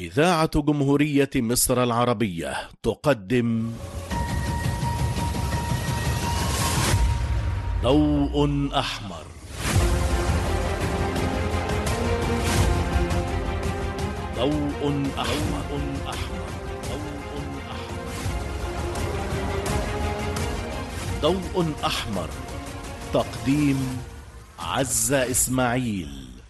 إذاعة جمهورية مصر العربية تقدم ضوء أحمر ضوء أحمر أحمر ضوء أحمر ضوء أحمر تقديم عزة إسماعيل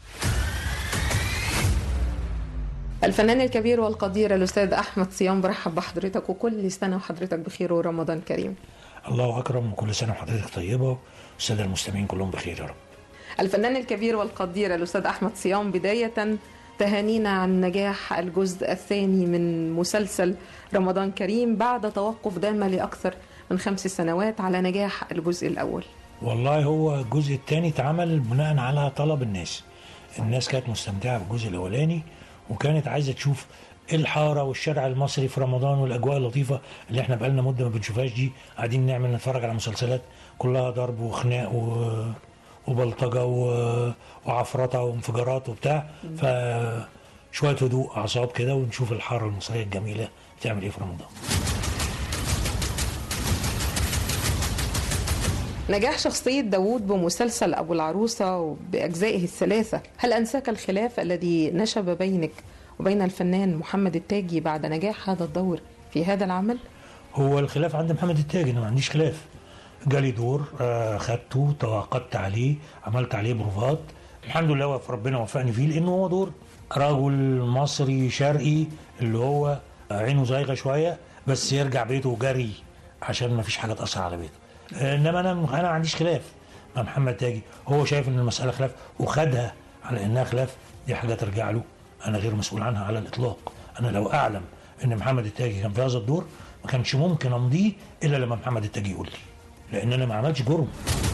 الفنان الكبير والقدير الأستاذ أحمد صيام برحب بحضرتك وكل سنة وحضرتك بخير ورمضان كريم الله اكرم وكل سنه وحضرتك طيبه والساده المستمعين كلهم بخير يا رب الفنان الكبير والقدير الأستاذ أحمد صيام بداية تهانينا عن نجاح الجزء الثاني من مسلسل رمضان كريم بعد توقف دام لأكثر من خمس سنوات على نجاح الجزء الأول والله هو الجزء الثاني اتعمل بناء على طلب الناس الناس كانت مستمتعه بالجزء الاولاني وكانت عايزه تشوف الحاره والشارع المصري في رمضان والاجواء اللطيفه اللي احنا بقالنا مده ما بنشوفهاش دي قاعدين نعمل نتفرج على مسلسلات كلها ضرب وخناق و... وبلطجه و... وعفرطه وانفجارات وبتاع ف شويه هدوء اعصاب كده ونشوف الحاره المصريه الجميله بتعمل ايه في رمضان نجاح شخصية داوود بمسلسل أبو العروسة بأجزائه الثلاثة هل أنساك الخلاف الذي نشب بينك وبين الفنان محمد التاجي بعد نجاح هذا الدور في هذا العمل؟ هو الخلاف عند محمد التاجي انا ما عنديش خلاف جالي دور آه، خدته توقدت عليه عملت عليه بروفات الحمد لله وف ربنا وفقني فيه لانه هو دور رجل مصري شرقي اللي هو عينه زايغه شويه بس يرجع بيته جري عشان ما فيش حاجه تاثر على بيته آه، انما انا انا ما عنديش خلاف مع محمد تاجي هو شايف ان المساله خلاف وخدها على انها خلاف دي حاجه ترجع له انا غير مسؤول عنها على الاطلاق انا لو اعلم ان محمد التاجي كان في هذا الدور ما كانش ممكن امضيه الا لما محمد التاجي يقول لي لان انا ما عملتش جرم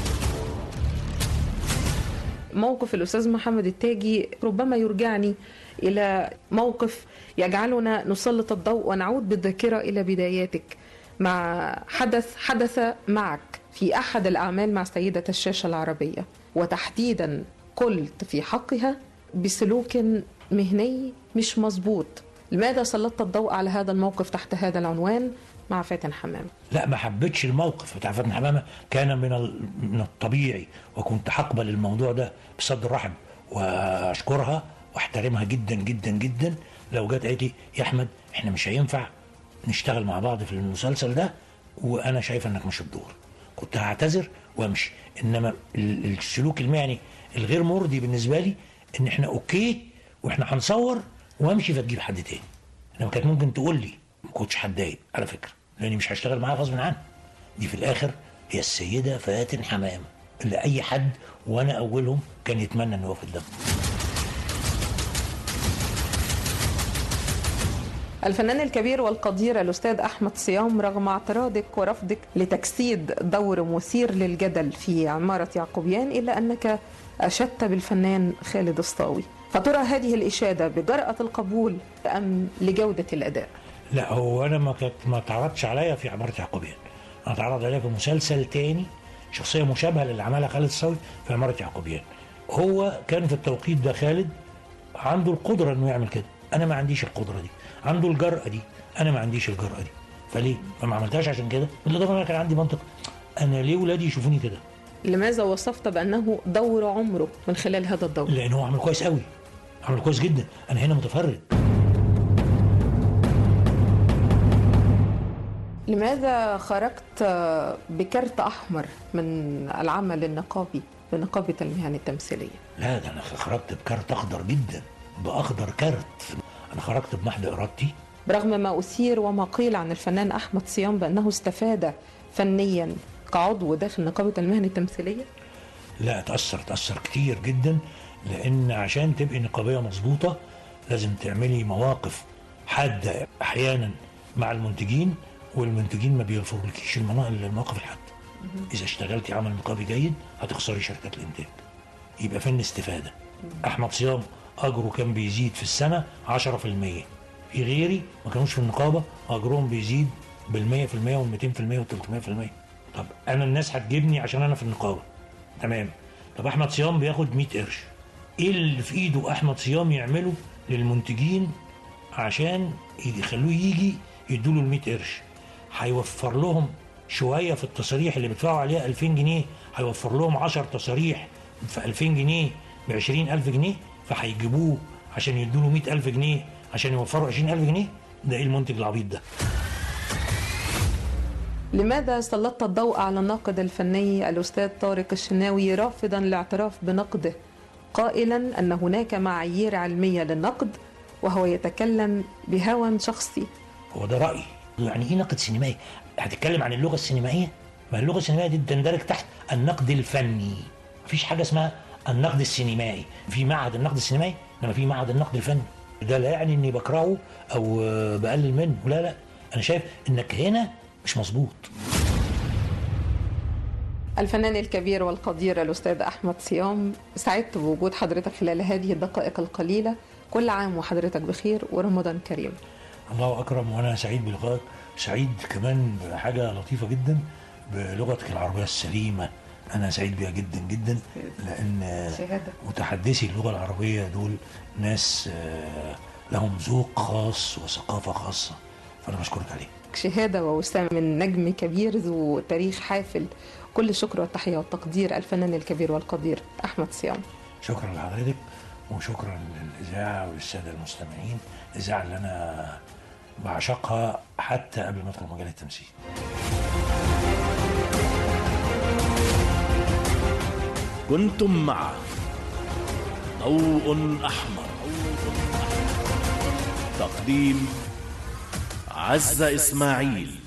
موقف الأستاذ محمد التاجي ربما يرجعني إلى موقف يجعلنا نسلط الضوء ونعود بالذاكرة إلى بداياتك مع حدث حدث معك في أحد الأعمال مع سيدة الشاشة العربية وتحديدا قلت في حقها بسلوك مهني مش مظبوط لماذا سلطت الضوء على هذا الموقف تحت هذا العنوان مع فاتن حمام لا ما حبيتش الموقف بتاع فاتن حمامه كان من ال- من الطبيعي وكنت هقبل الموضوع ده بصدر رحب واشكرها واحترمها جدا جدا جدا لو جت قالت لي يا احمد احنا مش هينفع نشتغل مع بعض في المسلسل ده وانا شايف انك مش الدور كنت هعتذر وامشي انما ال- السلوك المهني الغير مرضي بالنسبه لي ان احنا اوكي واحنا هنصور وامشي فتجيب حد تاني انما كانت ممكن تقول لي ما كنتش هتضايق على فكره لاني مش هشتغل معاها غصب عنها دي في الاخر هي السيده فاتن حمامه اللي اي حد وانا اولهم كان يتمنى انه يقف قدامها الفنان الكبير والقدير الأستاذ أحمد صيام رغم اعتراضك ورفضك لتجسيد دور مثير للجدل في عمارة يعقوبيان إلا أنك أشدت بالفنان خالد الصاوي فترى هذه الإشادة بجرأة القبول أم لجودة الأداء؟ لا هو انا ما كانت ما اتعرضش عليا في عماره يعقوبيان انا اتعرض عليا في مسلسل تاني شخصيه مشابهه للي عملها خالد الصاوي في عماره يعقوبيان هو كان في التوقيت ده خالد عنده القدره انه يعمل كده انا ما عنديش القدره دي عنده الجرأه دي انا ما عنديش الجرأه دي فليه ما عملتهاش عشان كده بالاضافه انا كان عندي منطق انا ليه ولادي يشوفوني كده لماذا وصفت بأنه دور عمره من خلال هذا الدور؟ لان هو عمل كويس قوي عمل كويس جدا انا هنا متفرد لماذا خرجت بكرت أحمر من العمل النقابي بنقابة المهن التمثيلية؟ لا ده انا خرجت بكارت اخضر جدا باخضر كارت انا خرجت بمحض ارادتي برغم ما أثير وما قيل عن الفنان أحمد صيام بأنه استفاد فنيا كعضو داخل نقابة المهن التمثيلية لا تأثر تأثر كتير جدا لأن عشان تبقي نقابية مظبوطة لازم تعملي مواقف حادة أحيانا مع المنتجين والمنتجين ما بيغفرولكيش المنا- المواقف الحادة إذا اشتغلتي عمل نقابي جيد هتخسري شركات الإنتاج يبقى فين الاستفادة أحمد صيام أجره كان بيزيد في السنة 10% في غيري ما كانوش في النقابة أجرهم بيزيد بالمية في المية والميتين في المية والتلتمية في المية طب أنا الناس هتجيبني عشان أنا في النقابة تمام طب احمد صيام بياخد 100 قرش ايه اللي في ايده احمد صيام يعمله للمنتجين عشان يخلوه يجي يدوا له ال 100 قرش هيوفر لهم شويه في التصاريح اللي بيدفعوا عليها 2000 جنيه هيوفر لهم 10 تصاريح في 2000 جنيه ب 20000 جنيه فهيجيبوه عشان يدوا له 100000 جنيه عشان يوفروا 20000 جنيه ده ايه المنتج العبيط ده؟ لماذا سلطت الضوء على الناقد الفني الأستاذ طارق الشناوي رافضا الاعتراف بنقده قائلا أن هناك معايير علمية للنقد وهو يتكلم بهوى شخصي هو ده رأيي يعني ايه نقد سينمائي هتتكلم عن اللغة السينمائية ما اللغة السينمائية دي تندرج تحت النقد الفني مفيش حاجة اسمها النقد السينمائي في معهد النقد السينمائي انما في معهد النقد الفني ده لا يعني اني بكرهه او آه، بقلل منه لا لا انا شايف انك هنا مش مظبوط الفنان الكبير والقدير الأستاذ أحمد صيام سعدت بوجود حضرتك خلال هذه الدقائق القليلة كل عام وحضرتك بخير ورمضان كريم الله اكرم وانا سعيد بلقائك سعيد كمان بحاجه لطيفه جدا بلغتك العربيه السليمه انا سعيد بيها جدا جدا لان شهادة. متحدثي اللغه العربيه دول ناس آه، لهم ذوق خاص وثقافه خاصه فانا بشكرك عليه شهادة ووسام من نجم كبير ذو تاريخ حافل كل الشكر والتحية والتقدير الفنان الكبير والقدير أحمد صيام شكرا لحضرتك وشكرا للاذاعه وللساده المستمعين الاذاعه اللي انا بعشقها حتى قبل ما ادخل مجال التمثيل كنتم مع ضوء أحمر تقديم عزة إسماعيل